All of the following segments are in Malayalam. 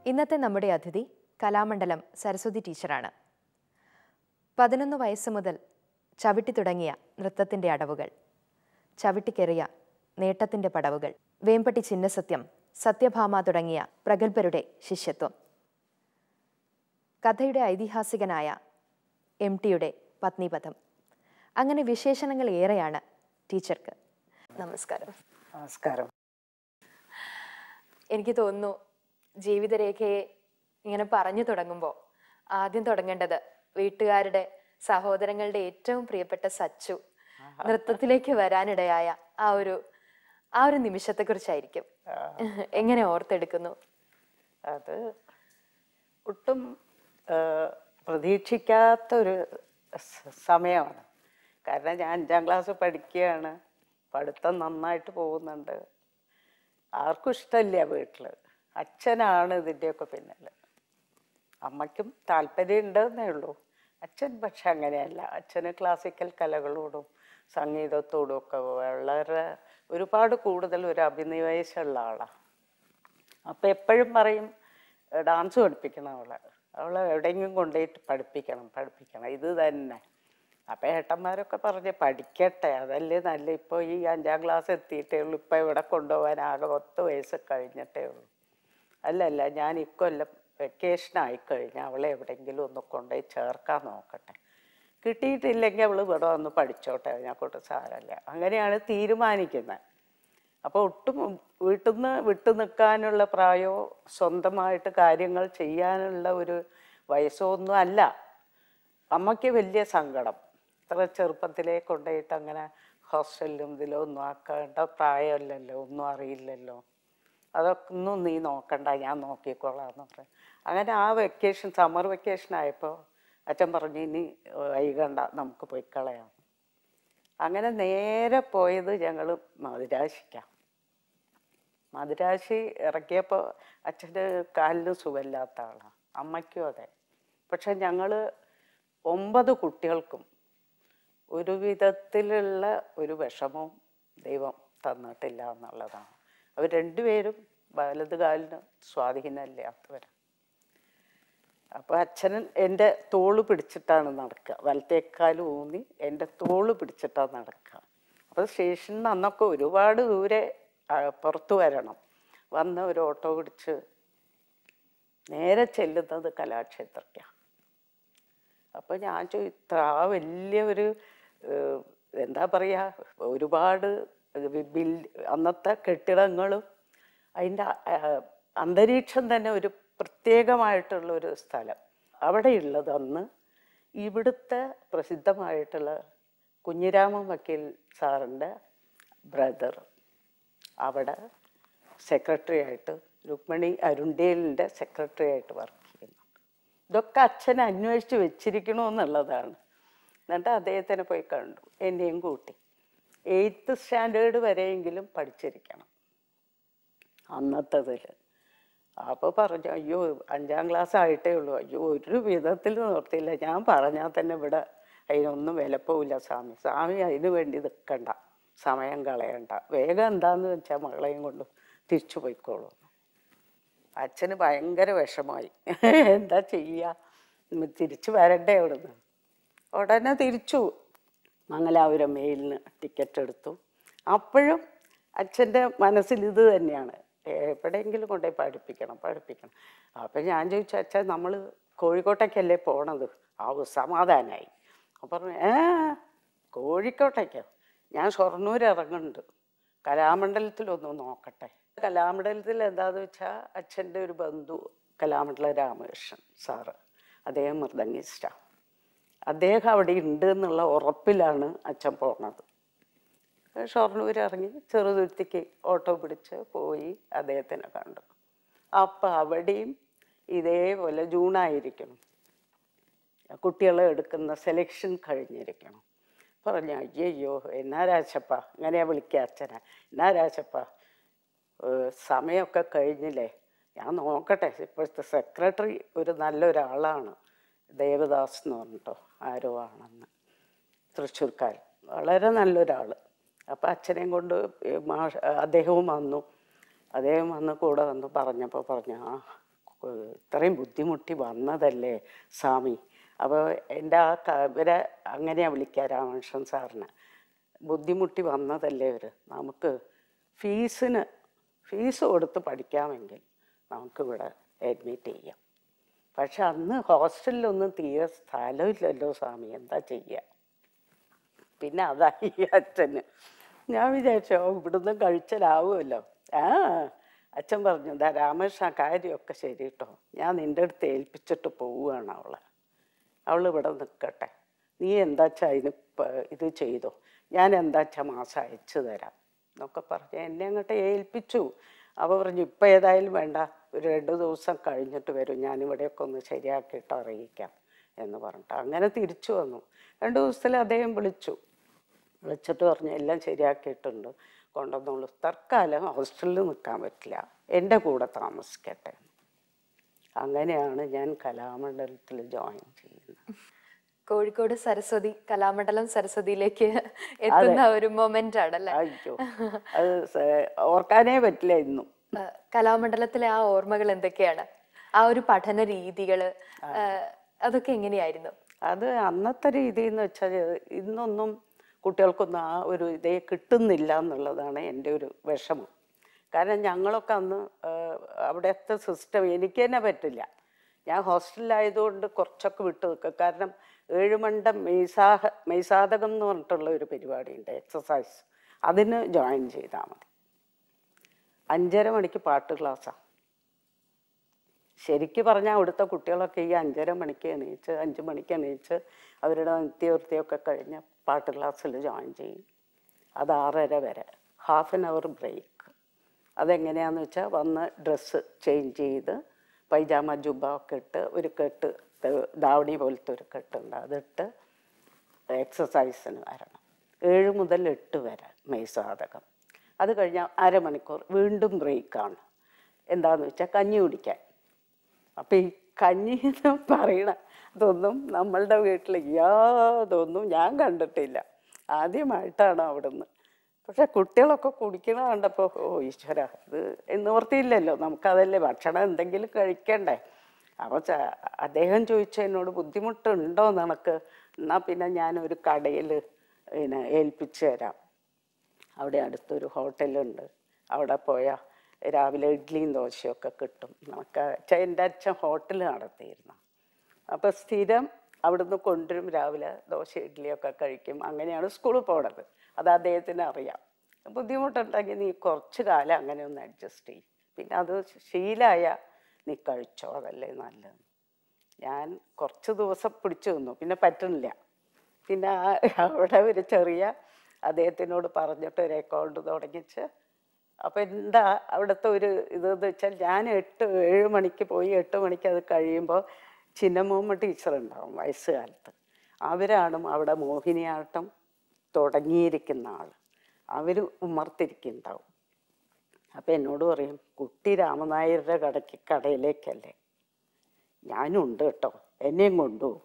ഇന്നത്തെ നമ്മുടെ അതിഥി കലാമണ്ഡലം സരസ്വതി ടീച്ചറാണ് പതിനൊന്ന് വയസ്സ് മുതൽ ചവിട്ടി തുടങ്ങിയ നൃത്തത്തിൻ്റെ അടവുകൾ ചവിട്ടിക്കെറിയ നേട്ടത്തിൻ്റെ പടവുകൾ വേമ്പട്ടി ചിന്നസത്യം സത്യഭാമ തുടങ്ങിയ പ്രഗത്ഭരുടെ ശിഷ്യത്വം കഥയുടെ ഐതിഹാസികനായ എം ടിയുടെ പത്നിപഥം അങ്ങനെ വിശേഷണങ്ങൾ ഏറെയാണ് ടീച്ചർക്ക് നമസ്കാരം നമസ്കാരം എനിക്ക് തോന്നുന്നു ജീവിതരേഖയെ ഇങ്ങനെ പറഞ്ഞു തുടങ്ങുമ്പോൾ ആദ്യം തുടങ്ങേണ്ടത് വീട്ടുകാരുടെ സഹോദരങ്ങളുടെ ഏറ്റവും പ്രിയപ്പെട്ട സച്ചു നൃത്തത്തിലേക്ക് വരാനിടയായ ആ ഒരു ആ ഒരു നിമിഷത്തെക്കുറിച്ചായിരിക്കും എങ്ങനെ ഓർത്തെടുക്കുന്നു അത് ഒട്ടും ആ, പ്രതീക്ഷിക്കാത്തൊരു സ- സമയമാണ് കാരണം ഞാൻ അഞ്ചാം ക്ലാസ് പഠിക്കുകയാണ് പഠിത്തം നന്നായിട്ട് പോകുന്നുണ്ട് ആർക്കും ഇഷ്ടമില്ല വീട്ടിൽ അച്ഛനാണ് ഇതിൻ്റെയൊക്കെ പിന്നിൽ അമ്മയ്ക്കും താല്പര്യം ഉണ്ടെന്നേ ഉള്ളൂ അച്ഛൻ പക്ഷെ അങ്ങനെയല്ല അച്ഛന് ക്ലാസിക്കൽ കലകളോടും സംഗീതത്തോടും ഒക്കെ വളരെ ഒരുപാട് കൂടുതൽ ഒരു അഭിനിവേശമുള്ള ആളാണ് അപ്പം എപ്പോഴും പറയും "ഏ, ഡാൻസ് പഠിപ്പിക്കണം അവളെ അവളെ എവിടെയെങ്കിലും കൊണ്ടുപോയിട്ട് പഠിപ്പിക്കണം പഠിപ്പിക്കണം ഇത് തന്നെ അപ്പം ഏട്ടന്മാരൊക്കെ പറഞ്ഞ് പഠിക്കട്ടെ അതല്ലേ നല്ല ഇപ്പോൾ ഈ അഞ്ചാം ക്ലാസ് എത്തിയിട്ടേ ഉള്ളൂ ഇപ്പോൾ ഇവിടെ കൊണ്ടുപോകാൻ ആകെ പത്ത് വയസ്സ് കഴിഞ്ഞിട്ടേ ഉള്ളൂ അല്ലല്ല ഞാൻ ഇക്കൊല്ലം വെക്കേഷൻ ആയിക്കഴിഞ്ഞാൽ അവളെ എവിടെയെങ്കിലും ഒന്ന് കൊണ്ടുപോയി ചേർക്കാൻ നോക്കട്ടെ കിട്ടിയിട്ടില്ലെങ്കിൽ അവൾ ഇവിടെ വന്ന് പഠിച്ചോട്ടെ അതിനെക്കൊണ്ട് സാരമില്ല അങ്ങനെയാണ് തീരുമാനിക്കുന്നത് അപ്പോൾ ഒട്ടും വീട്ടിൽ നിന്ന് വിട്ടു നിൽക്കാനുള്ള പ്രായമോ സ്വന്തമായിട്ട് കാര്യങ്ങൾ ചെയ്യാനുള്ള ഒരു വയസ്സോ ഒന്നും അല്ല അമ്മയ്ക്ക് വലിയ സങ്കടം ഇത്ര ചെറുപ്പത്തിലേ കൊണ്ടുപോയിട്ട് അങ്ങനെ ഹോസ്റ്റലിലും ഇതിലോ ഒന്നും ആക്കേണ്ട പ്രായമല്ലല്ലോ ഒന്നും അറിയില്ലല്ലോ അതൊക്കെ ഒന്നും നീ നോക്കണ്ട ഞാൻ നോക്കിക്കോളാം എന്ന് പറഞ്ഞു അങ്ങനെ ആ വെക്കേഷൻ സമ്മർ വെക്കേഷൻ ആയപ്പോൾ അച്ഛൻ പറഞ്ഞു ഇനി വൈകണ്ട നമുക്ക് പോയി കളയാം അങ്ങനെ നേരെ പോയത് ഞങ്ങൾ മധുരാശിക്കാണ് മധുരാശി ഇറക്കിയപ്പോൾ അച്ഛൻ്റെ കാലിന് സുഖമില്ലാത്ത ആളാണ് അമ്മയ്ക്കും അതെ പക്ഷെ ഞങ്ങൾ ഒമ്പത് കുട്ടികൾക്കും ഒരു വിധത്തിലുള്ള ഒരു വിഷമവും ദൈവം തന്നിട്ടില്ല എന്നുള്ളതാണ് അവർ രണ്ടുപേരും വലത് കാലിന് സ്വാധീനമില്ലാത്തവരാണ് അപ്പോൾ അച്ഛൻ എൻ്റെ തോള് പിടിച്ചിട്ടാണ് നടക്കുക വലത്തേക്കാൽ ഊന്നി എൻ്റെ തോള് പിടിച്ചിട്ടാണ് നടക്കുക അപ്പോൾ സ്റ്റേഷനിൽ നിന്ന് അന്നൊക്കെ ഒരുപാട് ദൂരെ ആ, പുറത്ത് വരണം വന്ന് ഒരു ഓട്ടോ പിടിച്ച് നേരെ ചെല്ലുന്നത് കലാക്ഷേത്രയ്ക്കാണ് അപ്പോൾ ഞാൻ ചോദിച്ചു ഇത്ര ആ വലിയ ഒരു ഏഹ്, എന്താ പറയുക ഒരുപാട് ബിൽ അന്നത്തെ കെട്ടിടങ്ങളും അതിൻ്റെ അന്തരീക്ഷം തന്നെ ഒരു പ്രത്യേകമായിട്ടുള്ള ഒരു സ്ഥലം അവിടെയുള്ളത് അന്ന് ഇവിടുത്തെ പ്രസിദ്ധമായിട്ടുള്ള കുഞ്ഞിരാമൻ വക്കീൽ സാറിൻ്റെ ബ്രദർ അവിടെ സെക്രട്ടറി ആയിട്ട് രുക്മിണി അരുണ്ടേലിൻ്റെ സെക്രട്ടറി ആയിട്ട് വർക്ക് ചെയ്യുന്നു ഇതൊക്കെ അച്ഛൻ അന്വേഷിച്ച് വെച്ചിരിക്കണമെന്നുള്ളതാണ് എന്നിട്ട് അദ്ദേഹത്തിനെ പോയി കണ്ടു എന്നെയും കൂട്ടി എയ്ത്ത് സ്റ്റാൻഡേർഡ് വരെയെങ്കിലും പഠിച്ചിരിക്കണം അന്നത്തതിൽ അപ്പോൾ പറഞ്ഞു അയ്യോ അഞ്ചാം ക്ലാസ് ആയിട്ടേ ഉള്ളൂ അയ്യോ ഒരു വിധത്തിൽ നിർത്തിയില്ല ഞാൻ പറഞ്ഞാൽ തന്നെ ഇവിടെ അതിനൊന്നും വിലപ്പോവില്ല സ്വാമി സ്വാമി അതിന് വേണ്ടി നിൽക്കണ്ട സമയം കളയണ്ട വേഗം എന്താന്ന് വെച്ചാൽ മകളെയും കൊണ്ട് തിരിച്ചു പോയിക്കോളൂ അച്ഛന് ഭയങ്കര വിഷമായി എന്താ ചെയ്യുക തിരിച്ചു വരണ്ടേ അവിടുന്ന് ഉടനെ തിരിച്ചു മംഗലാപുരം മെയിലിന് ടിക്കറ്റ് എടുത്തു അപ്പോഴും അച്ഛൻ്റെ മനസ്സിൽ ഇത് തന്നെയാണ് എവിടെയെങ്കിലും കൊണ്ടുപോയി പഠിപ്പിക്കണം പഠിപ്പിക്കണം അപ്പം ഞാൻ ചോദിച്ചു അച്ഛൻ നമ്മൾ കോഴിക്കോട്ടേക്കല്ലേ പോണത് ആ സമാധാനമായി അപ്പം പറഞ്ഞു ഏ കോഴിക്കോട്ടേക്കോ ഞാൻ ഷൊർണൂർ ഇറങ്ങുന്നുണ്ട് കലാമണ്ഡലത്തിലൊന്ന് നോക്കട്ടെ കലാമണ്ഡലത്തിൽ എന്താന്ന് വെച്ചാൽ അച്ഛൻ്റെ ഒരു ബന്ധു കലാമണ്ഡല രാമകൃഷ്ണൻ സാറ് അദ്ദേഹം മൃദംഗിസ്റ്റാണ് അദ്ദേഹം അവിടെ ഉണ്ട് എന്നുള്ള ഉറപ്പിലാണ് അച്ഛൻ പോണത് ഷൊർണൂർ ഇറങ്ങി ചെറുതുരുത്തിക്ക് ഓട്ടോ പിടിച്ച് പോയി അദ്ദേഹത്തിനെ കണ്ടു അപ്പം അവിടെയും ഇതേപോലെ ജൂണായിരിക്കണം കുട്ടികളെ എടുക്കുന്ന സെലക്ഷൻ കഴിഞ്ഞിരിക്കണം പറഞ്ഞു അയ്യയ്യോ എന്നാ രാജപ്പ ഇങ്ങനെയാ വിളിക്കുക അച്ഛനെ എന്നാ രാജപ്പ ഏഹ് സമയമൊക്കെ കഴിഞ്ഞില്ലേ ഞാൻ നോക്കട്ടെ ഇപ്പോഴത്തെ സെക്രട്ടറി ഒരു നല്ലൊരാളാണ് ദേവദാസ് എന്ന് പറഞ്ഞിട്ടോ ആരോ ആണെന്ന് തൃശ്ശൂർക്കാരൻ വളരെ നല്ലൊരാൾ അപ്പം അച്ഛനെയും കൊണ്ട് ഈ മാഷ് അദ്ദേഹവും വന്നു അദ്ദേഹം വന്ന് കൂടെ വന്ന് പറഞ്ഞപ്പോൾ പറഞ്ഞു ആ ഏഹ് ഇത്രയും ബുദ്ധിമുട്ടി വന്നതല്ലേ സ്വാമി അപ്പോൾ എൻ്റെ ആ ക- ഇവരെ അങ്ങനെയാണ് വിളിക്കുക രാമകൃഷ്ണൻ സാറിന് ബുദ്ധിമുട്ടി വന്നതല്ലേ ഇവർ നമുക്ക് ഫീസിന് ഫീസ് കൊടുത്ത് പഠിക്കാമെങ്കിൽ നമുക്കിവിടെ അഡ്മിറ്റ് ചെയ്യാം പക്ഷെ അന്ന് ഹോസ്റ്റലിലൊന്നും തീരെ സ്ഥലമില്ലല്ലോ സ്വാമി എന്താ ചെയ്യുക പിന്നെ അതായി ഈ അച്ഛന് ഞാൻ വിചാരിച്ചോ ഇവിടുന്ന് കഴിച്ചലാവുമല്ലോ ആ അച്ഛൻ പറഞ്ഞു ദാ രാമകൃഷ്ണ കാര്യമൊക്കെ ശരി കേട്ടോ ഞാൻ നിൻ്റെ അടുത്ത് ഏൽപ്പിച്ചിട്ട് പോവുകയാണ് അവളെ അവൾ ഇവിടെ നിൽക്കട്ടെ നീ എന്താച്ചാ അതിന് പ- ഇത് ചെയ്തോ ഞാൻ എന്താച്ചാ മാസം അയച്ചു തരാം എന്നൊക്കെ പറഞ്ഞ് എന്നെ അങ്ങോട്ട് ഏൽപ്പിച്ചു അപ്പോൾ പറഞ്ഞു ഇപ്പം ഏതായാലും വേണ്ട ഒരു രണ്ട് ദിവസം കഴിഞ്ഞിട്ട് വരും ഞാനിവിടെയൊക്കെ ഒന്ന് ശരിയാക്കിയിട്ട് അറിയിക്കാം എന്ന് പറഞ്ഞിട്ട് അങ്ങനെ തിരിച്ചു വന്നു രണ്ട് ദിവസത്തിൽ അദ്ദേഹം വിളിച്ചു വിളിച്ചിട്ട് പറഞ്ഞു എല്ലാം ശരിയാക്കിയിട്ടുണ്ട് കൊണ്ടുവന്നോളൂ തൽക്കാലം ഹോസ്റ്റലിൽ നിൽക്കാൻ പറ്റില്ല എൻ്റെ കൂടെ താമസിക്കട്ടെ അങ്ങനെയാണ് ഞാൻ കലാമണ്ഡലത്തിൽ ജോയിൻ ചെയ്യുന്നത് കോഴിക്കോട് സരസ്വതി കലാമണ്ഡലം സരസ്വതിയിലേക്ക് എത്തുന്ന ഒരു മൊമെന്റ് ആണല്ലേ അയ്യോ അത് സ- ഓർക്കാനേ പറ്റില്ല ഇന്നും ആ, കലാമണ്ഡലത്തിലെ ആ ഓർമ്മകൾ എന്തൊക്കെയാണ് ആ ഒരു പഠന രീതികള് ആ, അതൊക്കെ എങ്ങനെയായിരുന്നു അത് അന്നത്തെ രീതി എന്ന് വെച്ചാൽ ഇന്നൊന്നും കുട്ടികൾക്കൊന്നും ആ ഒരു ഇതേ കിട്ടുന്നില്ല എന്നുള്ളതാണ് എൻ്റെ ഒരു വിഷമം കാരണം ഞങ്ങളൊക്കെ അന്ന് ആ, അവിടുത്തെ സിസ്റ്റം എനിക്ക് തന്നെ പറ്റില്ല ഞാൻ ഹോസ്റ്റലിലായതുകൊണ്ട് കുറച്ചൊക്കെ വിട്ടു നിൽക്കും കാരണം ഏഴുമണ്ടം മെയ്സാഹ മെയ്സാധകം എന്ന് പറഞ്ഞിട്ടുള്ള ഒരു പരിപാടിയുണ്ട് എക്സസൈസ് അതിന് ജോയിൻ ചെയ്താൽ മതി അഞ്ചര മണിക്ക് പാട്ട് ക്ലാസ്സാണ് ശരിക്ക് പറഞ്ഞാൽ അവിടുത്തെ കുട്ടികളൊക്കെ ഈ അഞ്ചര മണിക്ക് എണീച്ച് അഞ്ച് മണിക്ക് എണീച്ച് അവരുടെ നിത്യവൃത്തിയൊക്കെ കഴിഞ്ഞ് പാട്ട് ക്ലാസ്സിൽ ജോയിൻ ചെയ്യും അത് ആറര വരെ ഹാഫ് ആൻ അവർ ബ്രേക്ക് അതെങ്ങനെയാന്ന് വെച്ചാൽ വന്ന് ഡ്രസ്സ് ചേഞ്ച് ചെയ്ത് പൈജാമ ജുബ ഒക്കെ ഇട്ട് ഒരു കെട്ട് ത- ദാവണി പോലത്തെ ഒരു കെട്ടുണ്ട് അതിട്ട് എക്സസൈസിന് വരണം ഏഴ് മുതൽ എട്ട് വരെ മെയ്സാതകം അത് കഴിഞ്ഞാൽ അരമണിക്കൂർ വീണ്ടും ബ്രേക്കാണ് എന്താന്ന് വെച്ചാൽ കഞ്ഞി കുടിക്കാൻ അപ്പം ഈ കഞ്ഞി എന്ന് പറയണ അതൊന്നും നമ്മളുടെ വീട്ടിൽ യാതൊന്നും ഞാൻ കണ്ടിട്ടില്ല ആദ്യമായിട്ടാണ് അവിടുന്ന് പക്ഷെ കുട്ടികളൊക്കെ കുടിക്കണ കണ്ടപ്പോൾ ഓ ഈശ്വര ഇത് നിവർത്തിയില്ലല്ലോ നമുക്കതല്ലേ ഭക്ഷണം എന്തെങ്കിലും കഴിക്കണ്ടേ അപ്പോൾ അദ്ദേഹം ചോദിച്ചു എന്നോട് ബുദ്ധിമുട്ടുണ്ടോ നിനക്ക് എന്നാൽ പിന്നെ ഞാനൊരു കടയിൽ പിന്നെ ഏൽപ്പിച്ചു തരാം അവിടെ അടുത്തൊരു ഹോട്ടലുണ്ട് അവിടെ പോയാൽ രാവിലെ ഇഡ്ഡലിയും ദോശയൊക്കെ കിട്ടും നമുക്ക് ചെ- എൻ്റെ അച്ഛൻ ഹോട്ടൽ നടത്തിയിരുന്നു അപ്പോൾ സ്ഥിരം അവിടുന്ന് കൊണ്ടുവരും രാവിലെ ദോശ ഇഡ്ഡലിയൊക്കെ കഴിക്കും അങ്ങനെയാണ് സ്കൂളിൽ പോണത് അത് അദ്ദേഹത്തിന് അറിയാം ബുദ്ധിമുട്ടുണ്ടെങ്കിൽ നീ കുറച്ച് കാലം അങ്ങനെ ഒന്ന് അഡ്ജസ്റ്റ് ചെയ്യും പിന്നെ അത് ശീലമായ നീ കഴിച്ചോ അതല്ലേ നല്ലത് ഞാൻ കുറച്ച് ദിവസം പിടിച്ചു നിന്നു പിന്നെ പറ്റുന്നില്ല പിന്നെ ആ- അവിടെ ഒരു ചെറിയ അദ്ദേഹത്തിനോട് പറഞ്ഞിട്ട് ഒരു അക്കൗണ്ട് തുടങ്ങിച്ച് അപ്പം എന്താ അവിടുത്തെ ഒരു ഇതെന്ന് വെച്ചാൽ ഞാൻ എട്ട് ഏഴ് മണിക്ക് പോയി എട്ട് മണിക്ക് അത് കഴിയുമ്പോൾ ചിന്നമ്മൂമ്മ ടീച്ചർ ഉണ്ടാവും വയസ്സുകാലത്ത് അവരാണ് അവിടെ മോഹിനിയാട്ടം തുടങ്ങിയിരിക്കുന്ന ആൾ അവർ ഉമ്മർത്തിരിക്കുന്നുണ്ടാവും അപ്പം എന്നോട് പറയും കുട്ടി രാമനായരുടെ കടയ്ക്ക് കടയിലേക്കല്ലേ ഞാനും ഉണ്ട് കേട്ടോ എന്നെയും കൊണ്ടുപോകും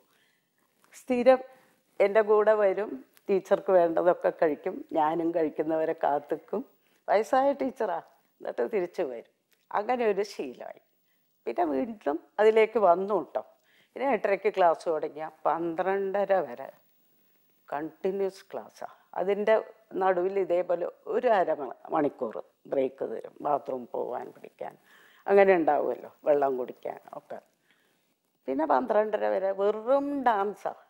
സ്ഥിരം എൻ്റെ കൂടെ വരും ടീച്ചർക്ക് വേണ്ടതൊക്കെ കഴിക്കും ഞാനും കഴിക്കുന്നവരെ കാത്തിക്കും വയസ്സായ ടീച്ചറാ എന്നിട്ട് തിരിച്ചു വരും അങ്ങനെ ഒരു ശീലമായി പിന്നെ വീണ്ടും അതിലേക്ക് വന്നു കേട്ടോ പിന്നെ എട്ടരയ്ക്ക് ക്ലാസ് തുടങ്ങിയ പന്ത്രണ്ടര വരെ കണ്ടിന്യൂസ് ക്ലാസ്സാണ് അതിൻ്റെ നടുവിൽ ഇതേപോലെ ഒരു അര മ- മണിക്കൂർ ബ്രേക്ക് തരും ബാത്റൂം പോകാൻ പിടിക്കാൻ അങ്ങനെ ഉണ്ടാവുമല്ലോ വെള്ളം കുടിക്കാൻ ഒക്കെ പിന്നെ പന്ത്രണ്ടര വരെ വെറും ഡാൻസാണ്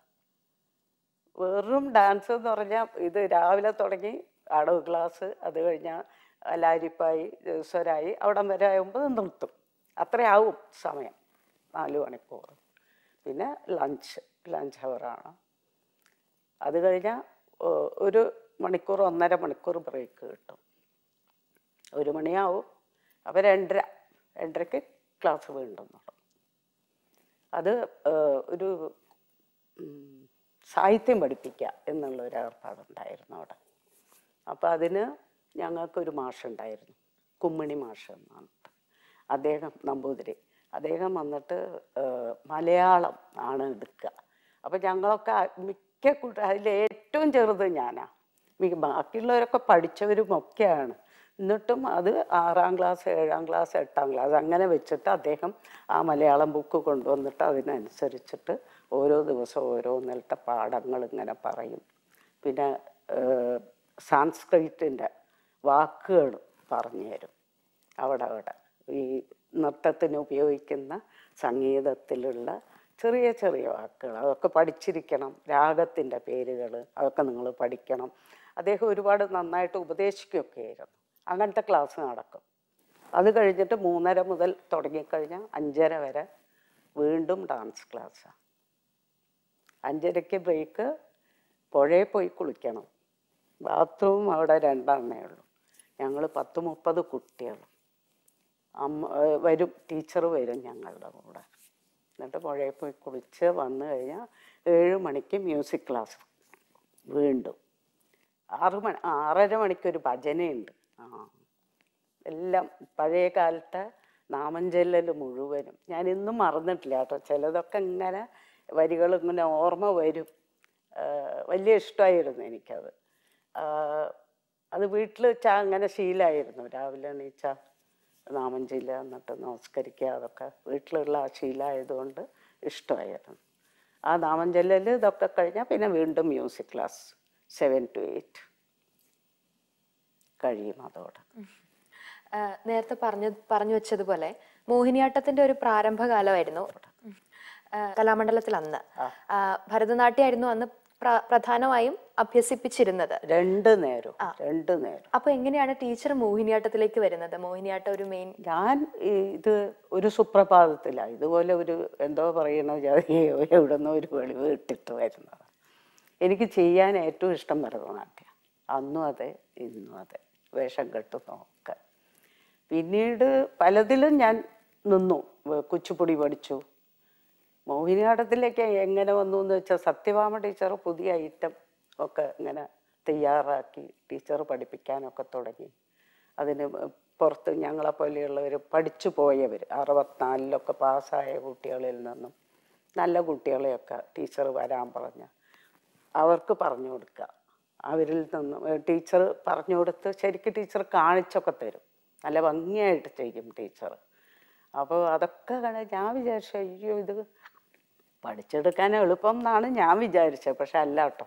വെറും ഡാൻസ് എന്ന് പറഞ്ഞാൽ ഇത് രാവിലെ തുടങ്ങി അടവ് ക്ലാസ് അത് കഴിഞ്ഞാൽ ലാരിപ്പായി സ്വരായി അവിടം വരെ ആകുമ്പോൾ നിർത്തും അത്രയാവും സമയം നാല് മണിക്കൂർ പിന്നെ ലഞ്ച് ലഞ്ച് ഹവറാണ് അത് കഴിഞ്ഞാൽ ഒരു മണിക്കൂർ ഒന്നര മണിക്കൂർ ബ്രേക്ക് കിട്ടും ഒരു മണിയാവും അപ്പോൾ രണ്ടര രണ്ടരയ്ക്ക് ക്ലാസ് വീണ്ടും തുടങ്ങും അത് ഏഹ്, ഒരു ഉം, സാഹിത്യം പഠിപ്പിക്കുക എന്നുള്ള ഒരു ഏർപ്പാടുണ്ടായിരുന്നു അവിടെ അപ്പോൾ അതിന് ഞങ്ങൾക്കൊരു മാഷുണ്ടായിരുന്നു കുമ്മിണി മാഷ് എന്നാണ് അദ്ദേഹം നമ്പൂതിരി അദ്ദേഹം വന്നിട്ട് ഏഹ്, മലയാളം ആണ് എടുക്കുക അപ്പോൾ ഞങ്ങളൊക്കെ മിക്ക കൂട്ട അതിൽ ഏറ്റവും ചെറുത് ഞാനാ മിക്ക ബാക്കിയുള്ളവരൊക്കെ പഠിച്ചവരും ഒക്കെയാണ് എന്നിട്ടും അത് ആറാം ക്ലാസ് ഏഴാം ക്ലാസ് എട്ടാം ക്ലാസ് അങ്ങനെ വെച്ചിട്ട് അദ്ദേഹം ആ മലയാളം ബുക്ക് കൊണ്ടുവന്നിട്ട് അതിനനുസരിച്ചിട്ട് ഓരോ ദിവസവും ഓരോ നിലത്തെ പാഠങ്ങൾ ഇങ്ങനെ പറയും പിന്നെ സാൻസ്ക്രിറ്റിൻ്റെ വാക്കുകൾ പറഞ്ഞു തരും അവിടെ അവിടെ ഈ നൃത്തത്തിന് ഉപയോഗിക്കുന്ന സംഗീതത്തിലുള്ള ചെറിയ ചെറിയ വാക്കുകൾ അതൊക്കെ പഠിച്ചിരിക്കണം രാഗത്തിൻ്റെ പേരുകൾ അതൊക്കെ നിങ്ങൾ പഠിക്കണം അദ്ദേഹം ഒരുപാട് നന്നായിട്ട് ഉപദേശിക്കുകയൊക്കെ ആയിരുന്നു അങ്ങനത്തെ ക്ലാസ് നടക്കും അത് കഴിഞ്ഞിട്ട് മൂന്നര മുതൽ തുടങ്ങിക്കഴിഞ്ഞാൽ അഞ്ചര വരെ വീണ്ടും ഡാൻസ് ക്ലാസ്സാണ് അഞ്ചരയ്ക്ക് ബ്രേക്ക് പുഴയിൽ പോയി കുളിക്കണം ബാത്റൂം അവിടെ രണ്ടെണ്ണേ ഉള്ളൂ ഞങ്ങൾ പത്ത് മുപ്പത് കുട്ടികൾ അമ്മ ഏഹ് വരും ടീച്ചർ വരും ഞങ്ങളുടെ കൂടെ എന്നിട്ട് പുഴയിൽ പോയി കുളിച്ച് വന്നു കഴിഞ്ഞാൽ ഏഴ് മണിക്ക് മ്യൂസിക് ക്ലാസ് വീണ്ടും ആറ് മണി ആറര മണിക്കൊരു ഭജനയുണ്ട് ആ എല്ലാം പഴയ കാലത്തെ നാമഞ്ചൊല്ലൽ മുഴുവനും ഞാൻ ഇന്നും മറന്നിട്ടില്ല കേട്ടോ ചിലതൊക്കെ ഇങ്ങനെ വരികൾ ഇങ്ങനെ ഓർമ്മ വരും ആ, വലിയ ഇഷ്ടമായിരുന്നു എനിക്കത് ആ, അത് വീട്ടിൽ വെച്ചാൽ അങ്ങനെ ശീലമായിരുന്നു രാവിലെ എണീച്ചാൽ നാമം ചൊല്ലുക എന്നിട്ട് നമസ്കരിക്കുക അതൊക്കെ വീട്ടിലുള്ള ആ ശീലമായതുകൊണ്ട് ഇഷ്ടമായിരുന്നു ആ നാമം ചൊല്ലൽ ഇതൊക്കെ കഴിഞ്ഞാൽ പിന്നെ വീണ്ടും music class seven to eight കഴിയും അതോടെ ആ, നേരത്തെ പറഞ്ഞു പറഞ്ഞു വെച്ചതുപോലെ മോഹിനിയാട്ടത്തിന്റെ ഒരു പ്രാരംഭകാലമായിരുന്നു ആ, കലാമണ്ഡലത്തിൽ അന്ന് ആ, ഭരതനാട്യമായിരുന്നു അന്ന് പ്ര- പ്രധാനമായും അഭ്യസിപ്പിച്ചിരുന്നത് രണ്ട് നേരം രണ്ട് നേരം അപ്പൊ എങ്ങനെയാണ് ടീച്ചർ മോഹിനിയാട്ടത്തിലേക്ക് വരുന്നത് മോഹിനിയാട്ടം ഒരു മെയിൻ ഞാൻ ഈ ഇത് ഒരു സുപ്രഭാതത്തിലാണ് ഇതുപോലെ ഒരു എന്തോ പറയണ ജാതിയോ എവിടുന്നോ ഒരു വെളിവ് ഇട്ടിട്ട് വരുന്നത് എനിക്ക് ചെയ്യാൻ ഏറ്റവും ഇഷ്ടം ഭരതനാട്യം അന്നും അതെ ഇന്നും അതെ വേഷം കെട്ടുന്നൊക്കെ പിന്നീട് പലതിലും ഞാൻ നിന്നു വ- കുച്ചിപ്പുടി പഠിച്ചു മോഹിനിയാട്ടത്തിലേക്ക് എങ്ങനെ വന്നു എന്ന് വെച്ചാൽ സത്യഭാമ ടീച്ചർ പുതിയ ഐറ്റം ഒക്കെ ഇങ്ങനെ തയ്യാറാക്കി ടീച്ചർ പഠിപ്പിക്കാനൊക്കെ തുടങ്ങി അതിന് പുറത്ത് ഞങ്ങളെ പോലെയുള്ളവർ പഠിച്ചു പോയവർ അറുപത്തിനാലിലൊക്കെ പാസ്സായ കുട്ടികളിൽ നിന്നും നല്ല കുട്ടികളെയൊക്കെ ടീച്ചർ വരാൻ പറഞ്ഞ് അവർക്ക് പറഞ്ഞു കൊടുക്കുക അവരിൽ നിന്നും ടീച്ചർ പറഞ്ഞു കൊടുത്ത് ശരിക്കും ടീച്ചർ കാണിച്ചൊക്കെ തരും നല്ല ഭംഗിയായിട്ട് ചെയ്യും ടീച്ചർ അപ്പോൾ അതൊക്കെ കണ്ട് ഞാൻ വിചാരിച്ചു അയ്യോ ഇത് പഠിച്ചെടുക്കാൻ എളുപ്പം എന്നാണ് ഞാൻ വിചാരിച്ചത് പക്ഷെ അല്ല കേട്ടോ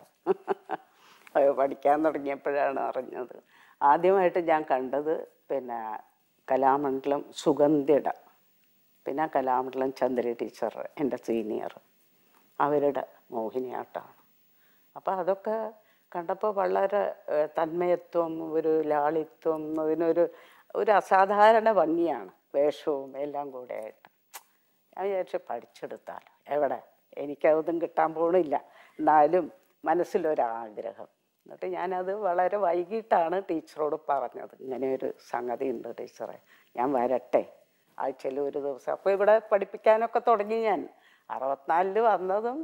അത് പഠിക്കാൻ തുടങ്ങിയപ്പോഴാണ് അറിഞ്ഞത് ആദ്യമായിട്ട് ഞാൻ കണ്ടത് പിന്നെ കലാമണ്ഡലം സുഗന്ധിട പിന്നെ കലാമണ്ഡലം ചന്ദ്ര ടീച്ചർ എൻ്റെ സീനിയർ അവരുടെ മോഹിനിയാട്ടമാണ് അപ്പോൾ അതൊക്കെ കണ്ടപ്പോൾ വളരെ ഏഹ്, തന്മയത്വം ഒരു ലാളിത്വം അതിനൊരു ഒരു അസാധാരണ ഭംഗിയാണ് വേഷവും എല്ലാം കൂടെ ആയിട്ട് ഞാൻ വിചാരിച്ചു പഠിച്ചെടുത്താലോ എവിടെ എനിക്കതൊന്നും കിട്ടാൻ പോണില്ല എന്നാലും മനസ്സിലൊരാഗ്രഹം എന്നിട്ട് ഞാനത് വളരെ വൈകിട്ടാണ് ടീച്ചറോട് പറഞ്ഞത് ഇങ്ങനെ ഒരു സംഗതി ഉണ്ട് ടീച്ചറെ ഞാൻ വരട്ടെ ആഴ്ചയിൽ ഒരു ദിവസം അപ്പോൾ ഇവിടെ പഠിപ്പിക്കാനൊക്കെ തുടങ്ങി ഞാൻ അറുപത്തിനാലില് വന്നതും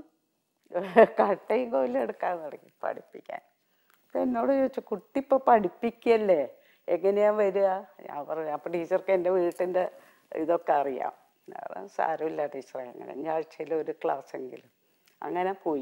കട്ടയും കോലും എടുക്കാൻ തുടങ്ങി പഠിപ്പിക്കാൻ അപ്പം എന്നോട് ചോദിച്ചു കുട്ടി ഇപ്പോൾ പഠിപ്പിക്കല്ലേ എങ്ങനെയാ വരിക ഞാൻ പറഞ്ഞു അപ്പം ടീച്ചർക്ക് എൻ്റെ വീട്ടിൻ്റെ ഇതൊക്കെ അറിയാം ഞാൻ പറഞ്ഞു, സാരമില്ല ടീച്ചറെ അങ്ങനെ ഞാൻ ആഴ്ചയിൽ ഒരു ക്ലാസ് എങ്കിലും അങ്ങനെ പോയി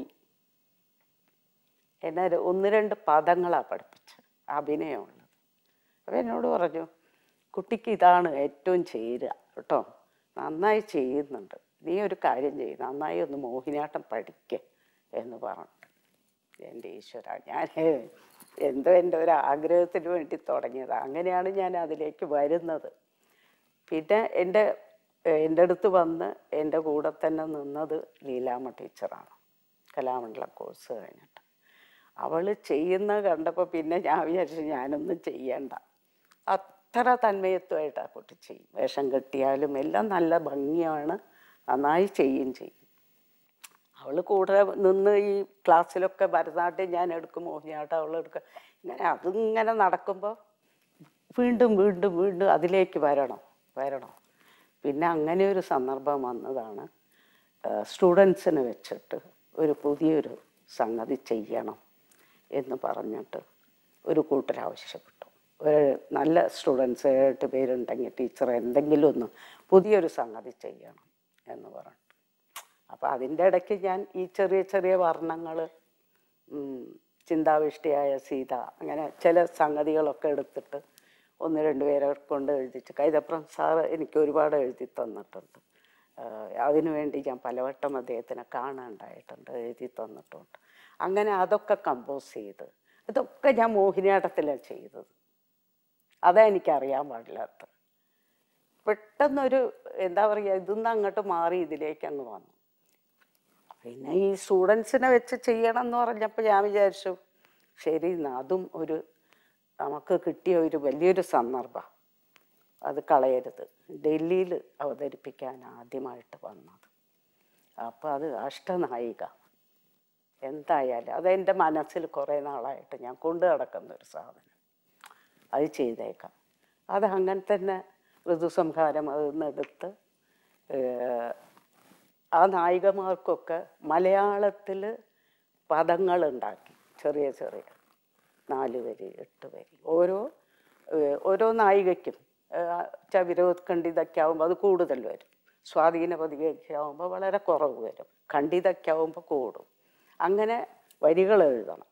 എന്നെ ഒരു- ഒന്ന് രണ്ട് പദങ്ങളാണ് പഠിപ്പിച്ചത് അഭിനയമുള്ളത് അപ്പം എന്നോട് പറഞ്ഞു കുട്ടിക്ക് ഇതാണ് ഏറ്റവും ചേരുക കേട്ടോ നന്നായി ചെയ്യുന്നുണ്ട് നീ ഒരു കാര്യം ചെയ്യും നന്നായി ഒന്ന് മോഹിനിയാട്ടം പഠിക്കേ എന്ന് പറഞ്ഞിട്ട് എൻ്റെ ഈശ്വര ഞാൻ എന്തോ എൻ്റെ ഒരു ആഗ്രഹത്തിന് വേണ്ടി തുടങ്ങിയത് അങ്ങനെയാണ് ഞാൻ അതിലേക്ക് വരുന്നത് പിന്നെ എൻ്റെ എൻ്റെ അടുത്ത് വന്ന് എൻ്റെ കൂടെ തന്നെ നിന്നത് ലീലാമ്മ ടീച്ചറാണ് കലാമണ്ഡലം കോഴ്സ് കഴിഞ്ഞിട്ട് അവൾ ചെയ്യുന്ന കണ്ടപ്പോൾ പിന്നെ ഞാൻ വിചാരിച്ചു ഞാനൊന്നും ചെയ്യണ്ട അത്ര തന്മയത്വമായിട്ട് ആ കുട്ടി ചെയ്യും വേഷം കെട്ടിയാലും എല്ലാം നല്ല ഭംഗിയാണ് നന്നായി ചെയ്യും ചെയ്യും അവൾ കൂടെ നിന്ന് ഈ ക്ലാസ്സിലൊക്കെ ഭരതനാട്യം ഞാൻ എടുക്കും മോഹിനിയാട്ടം അവൾ എടുക്കും ഇങ്ങനെ അതിങ്ങനെ നടക്കുമ്പോൾ വീണ്ടും വീണ്ടും വീണ്ടും അതിലേക്ക് വരണം വരണം പിന്നെ അങ്ങനെ ഒരു സന്ദർഭം വന്നതാണ് സ്റ്റുഡൻസിന് വെച്ചിട്ട് ഒരു പുതിയൊരു സംഗതി ചെയ്യണം എന്ന് പറഞ്ഞിട്ട് ഒരു കൂട്ടർ ആവശ്യപ്പെട്ടു ഒരു നല്ല സ്റ്റുഡൻസ് ഏട്ട് പേരുണ്ടെങ്കിൽ ടീച്ചർ എന്തെങ്കിലും ഒന്ന് പുതിയൊരു സംഗതി ചെയ്യണം എന്ന് പറഞ്ഞിട്ട് അപ്പോൾ അതിൻ്റെ ഇടയ്ക്ക് ഞാൻ ഈ ചെറിയ ചെറിയ വർണ്ണങ്ങൾ ചിന്താവിഷ്ടിയായ സീത അങ്ങനെ ചില സംഗതികളൊക്കെ എടുത്തിട്ട് ഒന്ന് രണ്ട് പേരെ കൊണ്ട് എഴുതിച്ച് കൈതപ്രം സാറ് എനിക്ക് ഒരുപാട് എഴുതി തന്നിട്ടുണ്ട് ആഹ് അതിനു വേണ്ടി ഞാൻ പലവട്ടം അദ്ദേഹത്തിനെ കാണാനുണ്ടായിട്ടുണ്ട് എഴുതി തന്നിട്ടുണ്ട് അങ്ങനെ അതൊക്കെ കമ്പോസ് ചെയ്ത് ഇതൊക്കെ ഞാൻ മോഹിനിയാട്ടത്തിലാണ് ചെയ്തത് അതാ എനിക്കറിയാൻ പാടില്ലാത്തത് പെട്ടെന്നൊരു എന്താ പറയുക ഇതൊന്നും അങ്ങോട്ട് മാറി ഇതിലേക്ക് അങ്ങ് വന്നു പിന്നെ ഈ സ്റ്റുഡൻസിനെ വെച്ച് ചെയ്യണം എന്ന് പറഞ്ഞപ്പോൾ ഞാൻ വിചാരിച്ചു ശരി എന്നാ അതും ഒരു നമുക്ക് കിട്ടിയ ഒരു വലിയൊരു സന്ദർഭം അത് കളയരുത് ഡൽഹിയിൽ അവതരിപ്പിക്കാൻ ആദ്യമായിട്ട് വന്നത് അപ്പോൾ അത് അഷ്ടനായിക എന്തായാലും അതെൻ്റെ മനസ്സിൽ കുറേ നാളായിട്ട് ഞാൻ കൊണ്ടു നടക്കുന്ന ഒരു സാധനം അത് ചെയ്തേക്കാം അത് അങ്ങനെ തന്നെ ഋതുസംഹാരം അതിൽ നിന്നെടുത്ത് ഏഹ്, ആ നായികമാർക്കൊക്കെ മലയാളത്തിൽ പദങ്ങളുണ്ടാക്കി ചെറിയ ചെറിയ നാല് വരി എട്ട് വരി ഓരോ ഏഹ്, ഓരോ നായികയ്ക്കും ഏഹ്, വിരോധ് ഖണ്ഡിതയ്ക്ക് ആവുമ്പോൾ അത് കൂടുതൽ വരും സ്വാധീന പതികയ്ക്ക് ആവുമ്പോൾ വളരെ കുറവ് വരും ഖണ്ഡിതയ്ക്കാവുമ്പോൾ കൂടും അങ്ങനെ വരികൾ എഴുതണം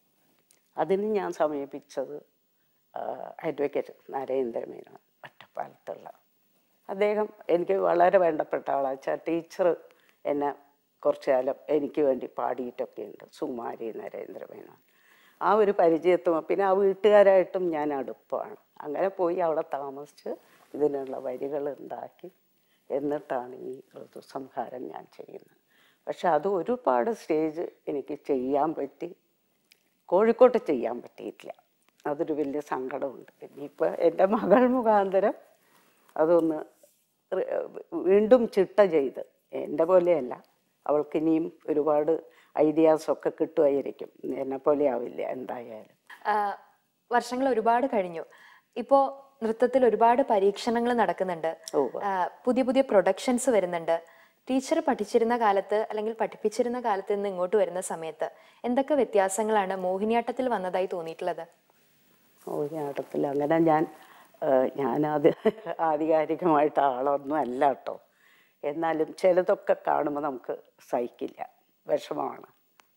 അതിന് ഞാൻ സമീപിച്ചത് അഡ്വക്കേറ്റ് നരേന്ദ്രമേനോൻ ഒറ്റപ്പാലത്തുള്ള അദ്ദേഹം എനിക്ക് വളരെ വേണ്ടപ്പെട്ട ആളാണ് വെച്ചാൽ ടീച്ചർ എന്നെ കുറച്ചു കാലം എനിക്ക് വേണ്ടി പാടിയിട്ടൊക്കെ ഉണ്ട് സുകുമാരി നരേന്ദ്രമേനോൻ ആ ഒരു പരിചയത്തും പിന്നെ ആ വീട്ടുകാരായിട്ടും ഞാൻ അടുപ്പമാണ് അങ്ങനെ പോയി അവിടെ താമസിച്ച് ഇതിനുള്ള വരികൾ ഉണ്ടാക്കി എന്നിട്ടാണ് ഈ ഋതുസംഹാരം ഞാൻ ചെയ്യുന്നത് പക്ഷെ അത് ഒരുപാട് സ്റ്റേജ് എനിക്ക് ചെയ്യാൻ പറ്റി കോഴിക്കോട്ട് ചെയ്യാൻ പറ്റിയിട്ടില്ല അതൊരു വലിയ സങ്കടമുണ്ട് ഇനിയിപ്പോൾ എൻ്റെ മകൾ മുഖാന്തരം അതൊന്ന് റി- വീണ്ടും ചിട്ട ചെയ്ത് എൻ്റെ പോലെയല്ല അവൾക്ക് ഇനിയും ഒരുപാട് ഐഡിയാസൊക്കെ കിട്ടുമായിരിക്കും എന്നെ പോലെ ആവില്ല എന്തായാലും ആഹ് വർഷങ്ങൾ ഒരുപാട് കഴിഞ്ഞു ഇപ്പോ നൃത്തത്തിൽ ഒരുപാട് പരീക്ഷണങ്ങൾ നടക്കുന്നുണ്ട് ഉവ്വ്. ആഹ് പുതിയ പുതിയ പ്രൊഡക്ഷൻസ് വരുന്നുണ്ട് ടീച്ചർ പഠിച്ചിരുന്ന കാലത്ത് അല്ലെങ്കിൽ പഠിപ്പിച്ചിരുന്ന കാലത്ത് നിന്ന് ഇങ്ങോട്ട് വരുന്ന സമയത്ത് എന്തൊക്കെ വ്യത്യാസങ്ങളാണ് മോഹിനിയാട്ടത്തിൽ വന്നതായി തോന്നിയിട്ടുള്ളത് മോഹിനിയാട്ടത്തിൽ അങ്ങനെ ഞാൻ ഏഹ്, ഞാനത് ആധികാരികമായിട്ട് ആളൊന്നും അല്ല കേട്ടോ എന്നാലും ചിലതൊക്കെ കാണുമ്പോൾ നമുക്ക് സഹിക്കില്ല വിഷമമാണ്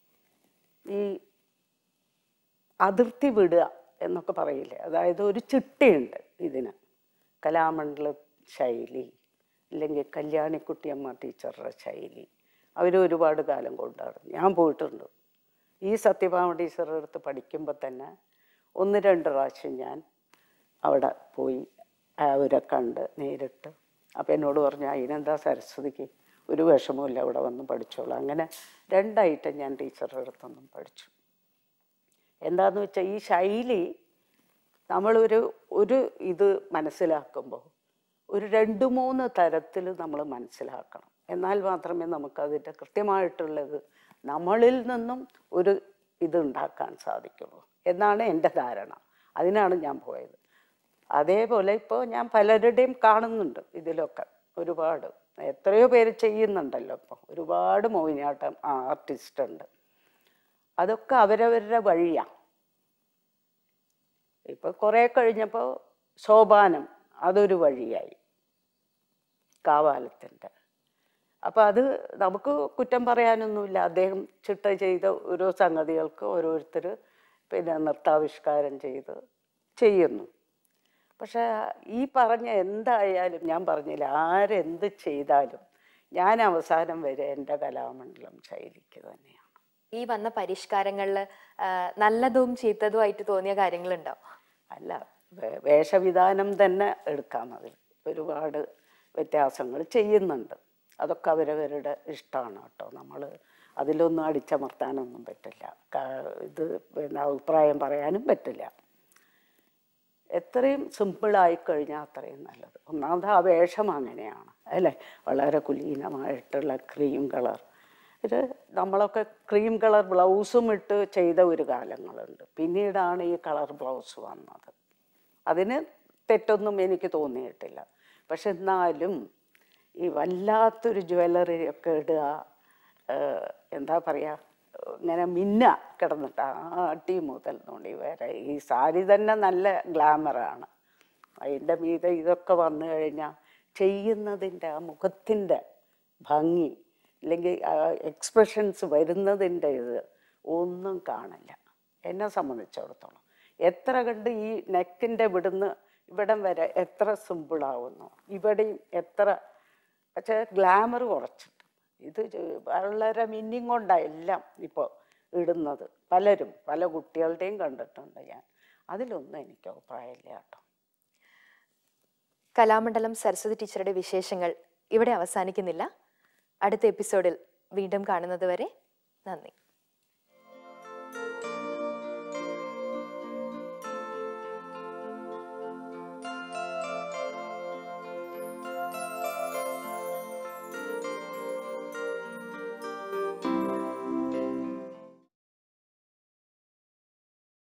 ഈ അതിർത്തി വിടുക എന്നൊക്കെ പറയില്ലേ അതായത് ഒരു ചിട്ടയുണ്ട് ഇതിന് കലാമണ്ഡല ശൈലി അല്ലെങ്കിൽ കല്യാണിക്കുട്ടിയമ്മ ടീച്ചറുടെ ശൈലി അവർ ഒരുപാട് കാലം കൊണ്ടാടും ഞാൻ പോയിട്ടുണ്ട് ഈ സത്യഭാമ ടീച്ചറുടെ അടുത്ത് പഠിക്കുമ്പോൾ തന്നെ ഒന്ന് രണ്ട് പ്രാവശ്യം ഞാൻ അവിടെ പോയി അവരെ കണ്ട് നേരിട്ട് അപ്പം എന്നോട് പറഞ്ഞു അതിനെന്താ സരസ്വതിക്ക് ഒരു വിഷമമില്ല അവിടെ വന്ന് പഠിച്ചോളൂ അങ്ങനെ രണ്ടായിട്ട് ഞാൻ ടീച്ചറുടെ അടുത്തൊന്നും പഠിച്ചു എന്താന്ന് വെച്ചാൽ ഈ ശൈലി നമ്മളൊരു ഒരു ഇത് മനസ്സിലാക്കുമ്പോൾ ഒരു രണ്ട് മൂന്ന് തരത്തിൽ നമ്മൾ മനസ്സിലാക്കണം എന്നാൽ മാത്രമേ നമുക്കതിൻ്റെ കൃത്യമായിട്ടുള്ളത് നമ്മളിൽ നിന്നും ഒരു ഇത് ഉണ്ടാക്കാൻ സാധിക്കുള്ളൂ എന്നാണ് എൻ്റെ ധാരണ അതിനാണ് ഞാൻ പോയത് അതേപോലെ ഇപ്പോൾ ഞാൻ പലരുടെയും കാണുന്നുണ്ട് ഇതിലൊക്കെ ഒരുപാട് എത്രയോ പേര് ചെയ്യുന്നുണ്ടല്ലോ ഇപ്പോൾ ഒരുപാട് മോഹിനിയാട്ടം ആർട്ടിസ്റ്റ് ഉണ്ട് അതൊക്കെ അവരവരുടെ വഴിയാണ് ഇപ്പൊ കുറെ കഴിഞ്ഞപ്പോൾ സോപാനം അതൊരു വഴിയായി കാവാലത്തിൻ്റെ അപ്പം അത് നമുക്ക് കുറ്റം പറയാനൊന്നുമില്ല അദ്ദേഹം ചിട്ട ചെയ്ത ഓരോ സംഗതികൾക്ക് ഓരോരുത്തർ പിന്നെ നൃത്താവിഷ്കാരം ചെയ്ത് ചെയ്യുന്നു പക്ഷെ ഈ പറഞ്ഞ എന്തായാലും ഞാൻ പറഞ്ഞില്ല ആരെന്ത് ചെയ്താലും ഞാൻ അവസാനം വരെ എൻ്റെ കലാമണ്ഡലം ശൈലിക്ക് തന്നെയാണ് ഈ വന്ന പരിഷ്കാരങ്ങളിൽ നല്ലതും ചീത്തതുമായിട്ട് തോന്നിയ കാര്യങ്ങളുണ്ടോ അല്ല വേ- വേഷവിധാനം തന്നെ എടുക്കാം അതിൽ ഒരുപാട് വ്യത്യാസങ്ങൾ ചെയ്യുന്നുണ്ട് അതൊക്കെ അവരവരുടെ ഇഷ്ടമാണ് കേട്ടോ നമ്മൾ അതിലൊന്നും അടിച്ചമർത്താനൊന്നും പറ്റില്ല ക- ഇത് പിന്നെ അഭിപ്രായം പറയാനും പറ്റില്ല എത്രയും സിമ്പിളായി കഴിഞ്ഞാൽ അത്രയും നല്ലത് ഒന്നാമത് ആ വേഷം അങ്ങനെയാണ് അല്ലേ വളരെ കുലീനമായിട്ടുള്ള ക്രീം കളർ ഇത് നമ്മളൊക്കെ ക്രീം കളർ ബ്ലൗസും ഇട്ട് ചെയ്ത ഒരു കാലങ്ങളുണ്ട് പിന്നീടാണ് ഈ കളർ ബ്ലൗസ് വന്നത് അതിന് തെറ്റൊന്നും എനിക്ക് തോന്നിയിട്ടില്ല പക്ഷെ എന്നാലും ഈ വല്ലാത്തൊരു ജ്വല്ലറി ഒക്കെ ഇടുക ഏഹ് എന്താ പറയുക ഇങ്ങനെ മിന്ന കിടന്നിട്ട് ആ അടി മുതൽ നോണ്ടി വരെ ഈ സാരി തന്നെ നല്ല ഗ്ലാമറാണ് അതിൻ്റെ മീതെ ഇതൊക്കെ വന്നു കഴിഞ്ഞാൽ ചെയ്യുന്നതിൻ്റെ ആ മുഖത്തിൻ്റെ ഭംഗി അല്ലെങ്കിൽ എക്സ്പ്രഷൻസ് വരുന്നതിൻ്റെ ഇത് ഒന്നും കാണില്ല എന്നെ സംബന്ധിച്ചിടത്തോളം എത്ര കണ്ട് ഈ നെക്കിൻ്റെ വിടുന്ന് ഇവിടം വരെ എത്ര സിമ്പിളാവുന്നു ഇവിടെയും എത്ര പക്ഷേ ഗ്ലാമർ കുറച്ചിട്ട് ഇത് ചെ- വളരെ മിന്നിങ് കൊണ്ടാണ് എല്ലാം ഇപ്പോൾ ഇടുന്നത് പലരും പല കുട്ടികളുടെയും കണ്ടിട്ടുണ്ട് ഞാൻ അതിലൊന്നും എനിക്ക് അഭിപ്രായമില്ല കേട്ടോ കലാമണ്ഡലം സരസ്വതി ടീച്ചറുടെ വിശേഷങ്ങൾ ഇവിടെ അവസാനിക്കുന്നില്ല അടുത്ത എപ്പിസോഡിൽ വീണ്ടും കാണുന്നത് വരെ നന്ദി